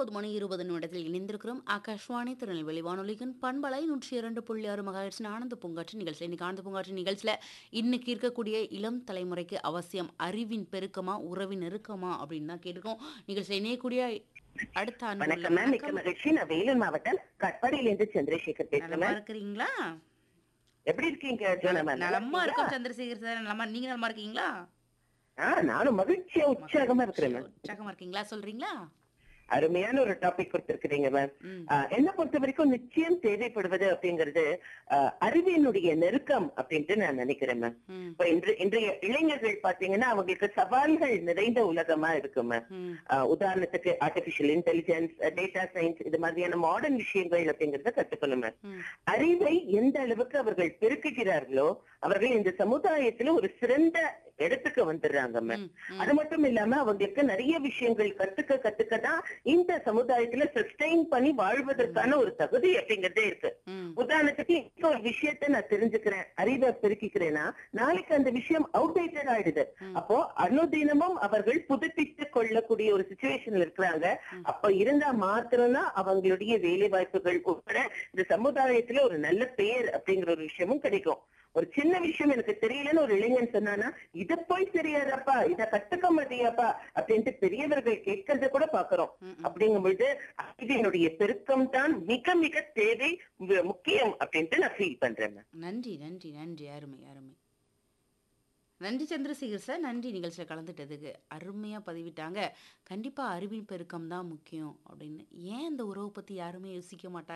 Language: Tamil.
ஒன்பது மணி இருபது நிமிடத்தில் இணைந்திருக்கிறோம் ஆகாஷ்வாணி திருநெல்வேலி வானொலியின் பண்பலை நூற்றி இரண்டு புள்ளி ஆறு மகாயிரச்சின் ஆனந்த பூங்காற்று நிகழ்ச்சி இன்னைக்கு ஆனந்த பூங்காற்று நிகழ்ச்சியில் இன்னைக்கு இருக்கக்கூடிய இளம் தலைமுறைக்கு அவசியம் அறிவின் பெருக்கமா உறவின் நெருக்கமா அப்படின்னு தான் கேட்டிருக்கோம் நிகழ்ச்சியில் இணையக்கூடிய அடுத்த அன்புள்ள வணக்கம் மேம் மிக்க வணக்கம். மகிழ்ச்சி நான் வேலூர் மாவட்டம் கட்பாடியிலிருந்து சந்திரசேகர் பேசுறேன் நலமா மேம் இருக்கிறீங்களா எப்படி இருக்கீங்க ஜோனா மேம் நல்லா நலமா இருக்கீங்களா? இருக்கோம் சந்திரசேகர் சார் நலமா நீங்க நலமா இருக்கீங்களா ஆ நானும் மகிழ்ச்சியா உற்சாகமா இருக்கிறேன் மேம் உற்சாகமா இருக்கீங்களா சொல்றீங்களா அருமையான ஒரு டாபிக் கொடுத்திருக்கிறீங்க மேம் ம். ஆ, என்ன பொறுத்த வரைக்கும் நிச்சயம் தேவைப்படுவது அப்படிங்கிறது ஆ, அறிவினுடைய நெருக்கம் அப்படின்ட்டு நான் நினைக்கிறேன் மேம் ம் இப்ப இன்று இன்றைய இளைஞர்கள் பாத்தீங்கன்னா அவங்களுக்கு சவால்கள் நிறைந்த உலகமா இருக்கு மேம் ம் ஆஹ் உதாரணத்துக்கு ஆர்டிபிஷியல் இன்டெலிஜென்ஸ் டேட்டா சயின்ஸ் இது மாதிரியான மாடர்ன் விஷயங்கள் அப்படிங்கறத கத்துக்கணும் ம் அறிவை எந்த அளவுக்கு அவர்கள் பெருக்குகிறார்களோ அவர்கள் இந்த சமுதாயத்துல ஒரு சிறந்த இடத்துக்கு வந்துடுறாங்க மேம் ம், ம். அது மட்டும் இல்லாம அவங்களுக்கு நிறைய விஷயங்கள் கத்துக்க கத்துக்க தான் இந்த சமுதாயத்துல சஸ்டைன் பண்ணி வாழ்வதற்கான ஒரு தகுதி அப்படிங்கறதே இருக்கு ம் உதாரணத்துக்கு இப்ப ஒரு விஷயத்த நான் தெரிஞ்சுக்கிறேன் அறிவை பெருக்கிக்கிறேன்னா நாளைக்கு அந்த விஷயம் அவுடேட்டட் ஆயிடுது அப்போ அனுதினமும் அவர்கள் புதுப்பித்துக் கொள்ளக்கூடிய ஒரு சுச்சுவேஷன்ல இருக்கிறாங்க அப்ப இருந்தா மாத்திரம்தான் அவங்களுடைய வேலை வாய்ப்புகள் உட்பட இந்த சமுதாயத்துல ஒரு நல்ல பெயர் அப்படிங்கிற ஒரு விஷயமும் கிடைக்கும் ஒரு சின்ன விஷயம் எனக்கு தெரியலன்னு ஒரு இளைஞன் சொன்னானா இத போய் தெரியாதப்பா இத கத்துக்க மாட்டியாப்பா அப்படின்ட்டு பெரியவர்கள் கேட்கறத கூட பாக்குறோம் அப்படிங்கும் பொழுது அறிவினுடைய பெருக்கம் தான் மிக மிக தேவை மு- முக்கியம் அப்படின்ட்டு நான் ஃபீல் பண்றேன் ma'am. நன்றி நன்றி நன்றி அருமை அருமை நன்றி சந்திரசேகர் சார் நன்றி நிகழ்ச்சியில் கலந்துட்டதுக்கு அருமையாக பதிவிட்டாங்க கண்டிப்பாக அறிவின் பெருக்கம் தான் முக்கியம் அப்படின்னு ஏன் இந்த உறவை பற்றி யாருமே யோசிக்க மாட்டாங்க